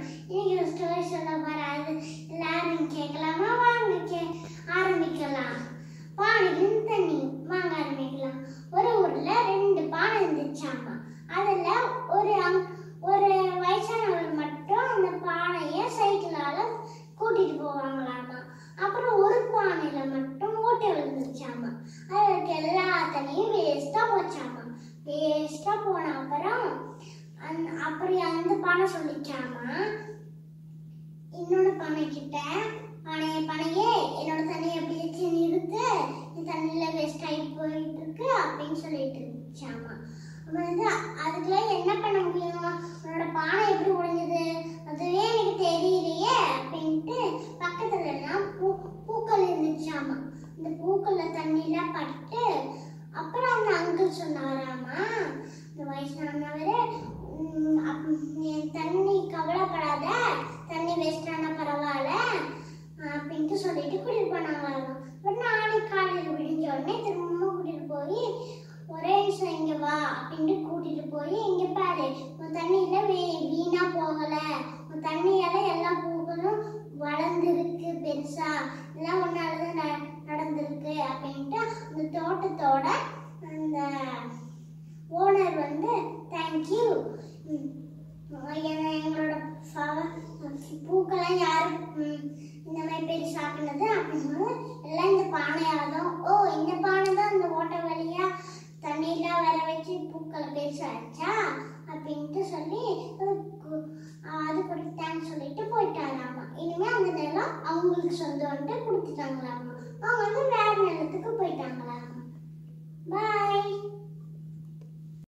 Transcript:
இன்னைக்கு ஒரு ஸ்டோரி சொல்ல போறாரு எல்லாரும் கேட்கலாமா வாங்க கே ஆரம்பிக்கலாம் பானைக்கு தண்ணி வாங்க ஆரம்பிக்கலாம் ஒரு ஊர்ல ரெண்டு பானை இருந்துச்சாமா அதுல ஒரு அங்- ஒரு வயசானவர் மட்டும் அந்த பானைய சைக்கிளால கூட்டிட்டு போவாங்களாமா அப்புறம் ஒரு பானையில மட்டும் ஓட்டை விழுந்துச்சாமா அதுக்கு எல்லா தண்ணியும் வேஸ்டா போச்சாமா வேஸ்டா போன அப்புறம் அந்த அப்படி அந்த பானை சொல்லிச்சாமா இன்னொரு பானை கிட்ட பானையே பானையே என்னோட தண்ணி எப்படி வச்சு நிறுத்து நீ தண்ணியில வேஸ்ட் ஆகி போயிட்டு இருக்கு அப்படின்னு சொல்லிட்டு இருந்துச்சாமா அப்ப வந்து அதுக்குள்ள என்ன பண்ண முடியும் உன்னோட பானை எப்படி உடைஞ்சது அதுவே எனக்கு தெரியலையே அப்படின்ட்டு பக்கத்துல எல்லாம் பூ பூக்கள் இருந்துச்சாமா இந்த பூக்கள்ல தண்ணிலாம் பட்டு அப்புறம் அந்த அங்கிள் சொன்னாராமா இந்த வயசானவர் "உம், அப்- நீ தண்ணி கவலைப்படாத தண்ணி வேஸ்ட் ஆனா பரவாயில்ல அப்படின்ட்டு சொல்லிட்டு கூட்டிட்டு போனாங்களாம் ஒரு நாளைக்கு காலையில் விடிஞ்ச உடனே திரும்ப கூட்டிட்டு போய் ஒரே நிமிஷம் இங்க வா அப்படின்ட்டு கூட்டிட்டு போய் இங்க பாரு உன் தண்ணியில வீ வீணா போகல உன் தண்ணியால எல்லா பூக்களும் வளர்ந்துருக்கு பெருசா எல்லாம் ஒன்னாலதான் ந- நடந்திருக்கு அப்படின்ட்டு அந்த தோட்டத்தோட அந்த ஓனர் வந்து தேங்க்யூ எங்களோட flower- பூக்கெல்லாம் யாரு ம், இந்த மாதிரி பெருசாக்குனது அப்படின்னு எல்லாம் இந்த பானையால தான் ஓ இந்த பானை தான் இந்த ஓட்டை வழியா தண்ணியெல்லாம் வர வச்சு பூக்களை பெருசாச்சா அப்படின்ட்டு சொல்லி அதுக்கு அதுக்கு ஒரு தேங்க்ஸ் சொல்லிட்டு போயிட்டாராமா இனிமே அந்த நிலம் அவங்களுக்கு சொந்தம்ட்டு கொடுத்துட்டாங்களாமா அவங்க வந்து வேற நிலத்துக்கு போயிட்டாங்களாமா பாய்